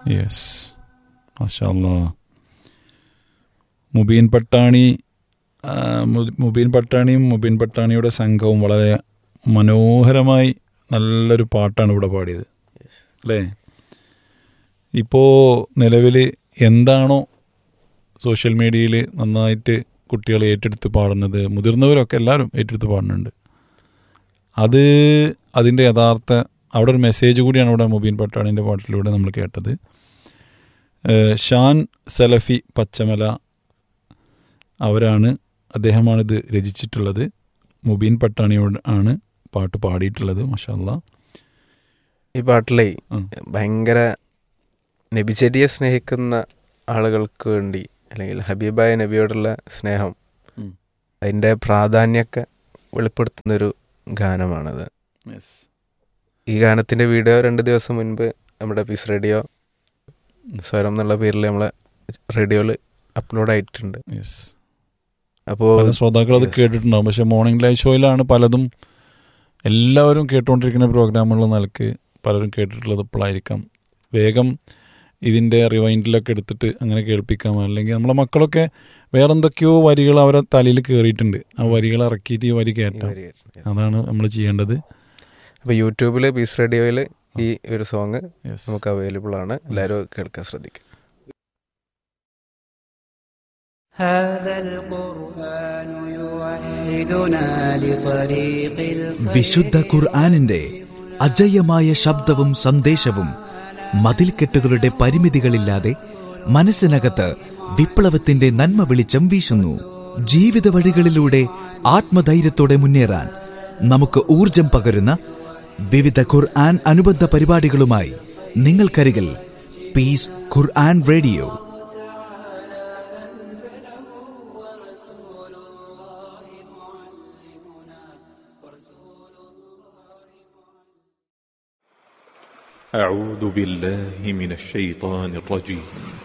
Yes മാഷാല്ലാ Mubeen പട്ടാണി ആ, മു- മുബീൻ പട്ടാണിയും മുബീൻ പട്ടാണിയുടെ സംഘവും വളരെ മനോഹരമായി നല്ലൊരു പാട്ടാണ് ഇവിടെ പാടിയത് അല്ലേ ഇപ്പോൾ നിലവിൽ എന്താണോ സോഷ്യൽ മീഡിയയിൽ നന്നായിട്ട് കുട്ടികൾ ഏറ്റെടുത്ത് പാടുന്നത് മുതിർന്നവരൊക്കെ എല്ലാവരും ഏറ്റെടുത്ത് പാടുന്നുണ്ട് അത് അതിൻ്റെ യഥാർത്ഥ അവിടെ ഒരു മെസ്സേജ് കൂടിയാണ് ഇവിടെ മുബീൻ പട്ടാണിൻ്റെ പാട്ടിലൂടെ നമ്മൾ കേട്ടത് ഏഹ് ഷാൻ സലഫി പച്ചമല അവരാണ് അദ്ദേഹമാണിത് രചിച്ചിട്ടുള്ളത് മുബീൻ പട്ടാണിയോട് ആണ് പാട്ട് പാടിയിട്ടുള്ളത് മഷാല്ല ഈ പാട്ടിലെ ഉം. ഭയങ്കര നബിചര്യയെ സ്നേഹിക്കുന്ന ആളുകൾക്ക് വേണ്ടി അല്ലെങ്കിൽ ഹബീബായ നബിയോടുള്ള സ്നേഹം ഉം. അതിൻ്റെ പ്രാധാന്യമൊക്കെ വെളിപ്പെടുത്തുന്നൊരു ഗാനമാണത് ഈ ഗാനത്തിൻ്റെ വീഡിയോ രണ്ട് ദിവസം മുൻപ് നമ്മുടെ പീസ് റേഡിയോ സ്വരം എന്നുള്ള പേരിൽ നമ്മളെ റേഡിയോയിൽ അപ്ലോഡ് ആയിട്ടുണ്ട് യെസ് അപ്പോൾ പല ശ്രോതാക്കൾ അത് Yes. കേട്ടിട്ടുണ്ടാവും പക്ഷെ മോർണിംഗ് ലൈവ് ഷോയിലാണ് പലതും എല്ലാവരും കേട്ടുകൊണ്ടിരിക്കുന്ന പ്രോഗ്രാമുള്ള നിലക്ക് പലരും കേട്ടിട്ടുള്ളത് ഇപ്പോഴായിരിക്കാം വേഗം ഇതിൻ്റെ റിവൈൻഡിലൊക്കെ എടുത്തിട്ട് അങ്ങനെ കേൾപ്പിക്കാം അല്ലെങ്കിൽ നമ്മളെ മക്കളൊക്കെ വേറെന്തൊക്കെയോ വരികൾ അവരെ തലയിൽ കയറിയിട്ടുണ്ട് ആ വരികൾ ഇറക്കിയിട്ട് ഈ വരി കേട്ടാം അതാണ് നമ്മൾ ചെയ്യേണ്ടത് അപ്പോൾ യൂട്യൂബിൽ പീസ് റേഡിയോയിൽ ഈ ഒരു സോങ് Yes. നമുക്ക് അവൈലബിൾ ആണ് എല്ലാവരും കേൾക്കാൻ ശ്രദ്ധിക്കും هذا القرآن يوحدنا لطريق الخير വിശുദ്ധ ഖുർആാനിന്റെ അജയ്യമായ ശബ്ദവും സന്ദേശവും മതിൽക്കെട്ടുകളുടെ പരിമിതികളില്ലാതെ മനസ്സിനകത്ത് വിപ്ലവത്തിന്റെ നന്മ വെളിച്ചം വീശുന്നു ജീവിത വഴികളിലൂടെ ആത്മധൈര്യത്തോടെ മുന്നേറാൻ നമുക്ക് ഊർജം പകരുന്ന വിവിധ ഖുർആൻ അനുബന്ധ പരിപാടികളുമായി നിങ്ങൾക്കരികിൽ പീസ് ഖുർആൻ റേഡിയോ أعوذ بالله من الشيطان الرجيم